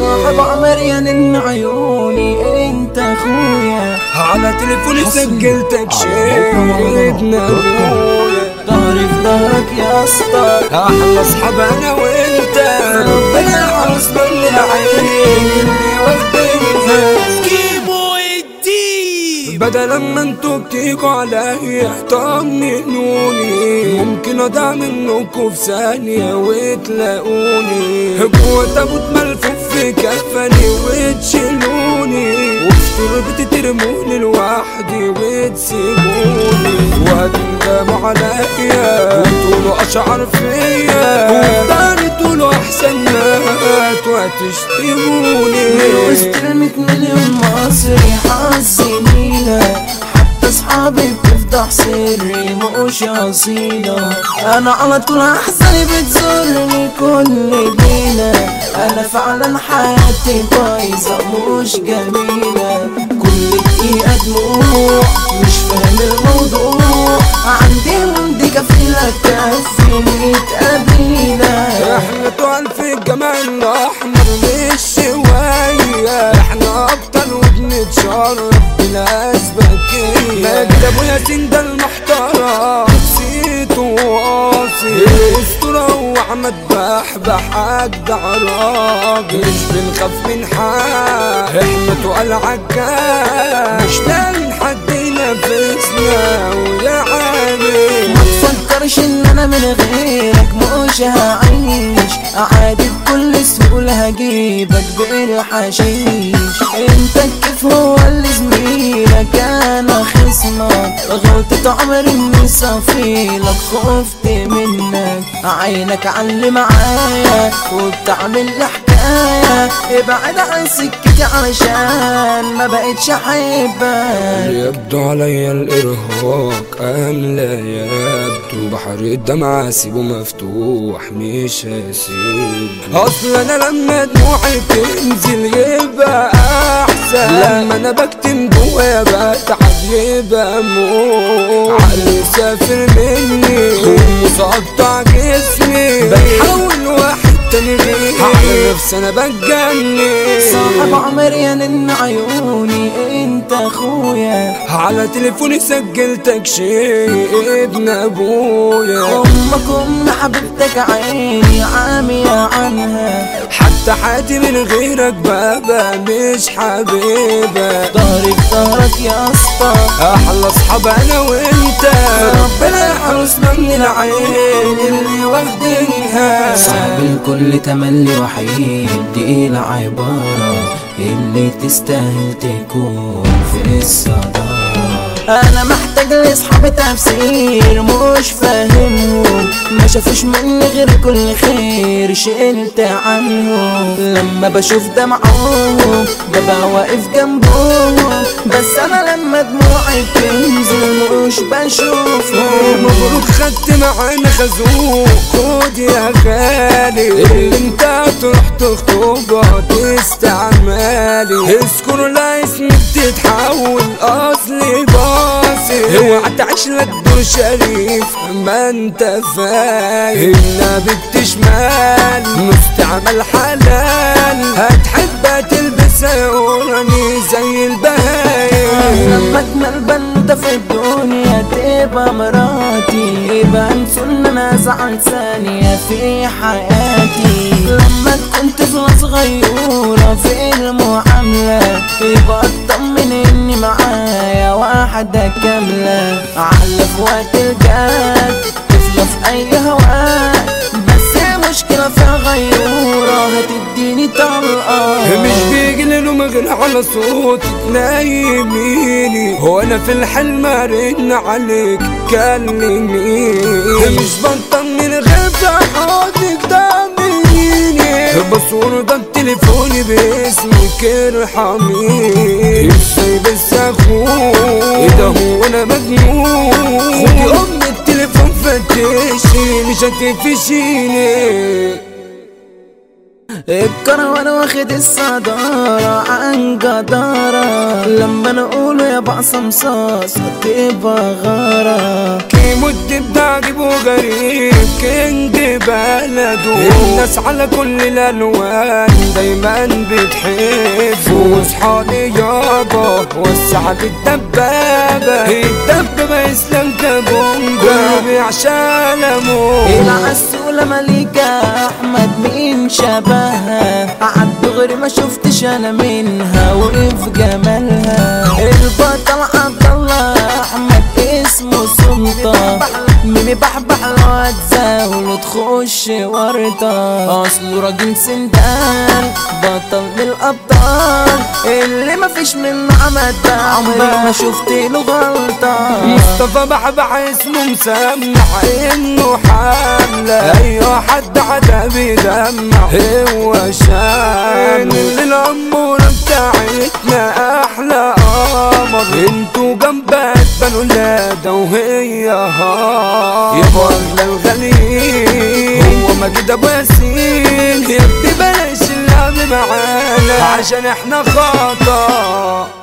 صاحب عمريان عيوني انت اخويا على تليفوني سجلتك شيء ابن ابويا ظهري في ظهرك يا اسطى احلى اصحاب انا وانت ربنا يحرس من العين اللي واخدينها كيمو الديب بدل ما انتوا بتيجوا عليا طمنوني ممكن اضيع منكوا في ثانية وتلاقوني جوه تابوت ملفوف في كفني وتشيلوني وفي تربتي ترموني لوحدي وتسيبوني وهتندموا عليا وتقولوا اشعار فيا وتاني تقولوا احسن مات وهتشتموني وسط الميت مليون مصري حاسينينا حتى اصحابي بتفضح سري مش اصيلة انا على طول احزاني بتزورني كل ليلة انا فعلا حياتي بايظة مش جميلة كل دقيقة دموع مش فاهم الموضوع عندي مندي كفيلة تكفي ميت قبيلة احنا طوال في الجمال الاحمر مش شوية احنا ابطال وبنتشرف بناس بكية ماجد ابو ياسين ده المحترم نسيته واصي الاسطورة واحمد بحبح اجدع راجل مش بنخاف من حد احنا تقال عجال مش لاقيين حد ينافسنا ويا عامل ما تفكرش ان انا من غيرك مش هعيش عادي بكل سهولة هجيبك بالحشيش انت كيف هو اللي زميلك انا خصمك غلطة عمري اني صفيلك خفت منك عينك علي معايا وبتعمل لي حكاية ابعد عن سكتي علشان ما بقتش احبك يبدو علي الإرهاق أم لا يبدو بحر الدمعة سيبه مفتوح مش هسيب أصل أنا لما دموعي تنزل يبقى أحسن لما أنا بكتم جوايا بتعب يبقى موت عقلي سافر مني ومسقطع جسمي بحاول واحد تاني غيري على نفسي أنا بتجنن صاحب عمريان عيوني انت اخويا على تليفوني سجلتك شيء ابن ابويا امك ام حبيبتك عيني عامية عنها حتى حياتي من غيرك بابا مش حبيبة ظهري في ظهرك يا اسطى احلى اصحاب انا وانت ربنا يحرسنا من العين اللي واخدينها صاحب الكل تملي وحيد دي العبارة اللي تستاهل تكون في الصدارة انا محتاج لاصحاب تفسير مش فاهمهم ما شافوش مني غير كل خير شلت عنهم لما بشوف دمعهم ببقى واقف جنبهم بس انا لما دموعي بتنزل مش بشوفهم مبروك خدت معانا خازوق خد يا غالي اللي انت تروح تخطبها تستعمالي اذكر لا اسمك تتحول اصلي باصي اوعى تعيش لك دور شريف ما انت فاهم النبي بتشمال مستعمل حلال هتحب تلبسها وراني زي البهايم لما اجمل بنوتة في الدنيا تبقى مراتي يبقى انسوا ان انا ازعل ثانية في حياتي لما تكون طفلة صغيرة في المعاملة يبقى اطمن اني معايا واحدة كاملة على في وقت الجد طفلة في اي هواء بس المشكلة فيها غيورة هتديني طلقة مش بيجي لهم غير على صوت تنايميني هو انا في الحلم ارن عليك كلميني مش بطمن غير في حضنك تاميني بصور ده تليفوني باسمك ارحميني ازاي بس اخوك ايه ده هو انا مجنون خدي ام التليفون فتشي مش هتقفشيني الكروان واخد الصدارة عن جدارة لما انا اقوله يا بقى صمصاص تبقى غارة كيمو الدب ده عجيب وغريب كينج بلده الناس على كل الالوان دايما بتحبه واصحابي يابا وسعت الدبابة الدبابة اسلام كابونجا بيعشى لمون العسولة مليكة احمد مين شبهها عالدغري ما شفتش انا منها وقف جمالها البطل عبد الله احمد اسمه سلطة ميمي بحبح لو هتزاول تخش ورطة اصله راجل سندان بطل من الابطال اللي ما فيش منه عمد ده عمري ما شفت له غلطة مصطفى بحبح اسمه مسمع انه حملة ايوه حد عدا بيدمع هو شان الامورة بتاعتنا احلى قمر انتوا جنبك بنو ولادة وهي هار يا بغلى الغليل هو مجد ابو ياسين يا ابني بلاش اللعب معانا عشان احنا خطأ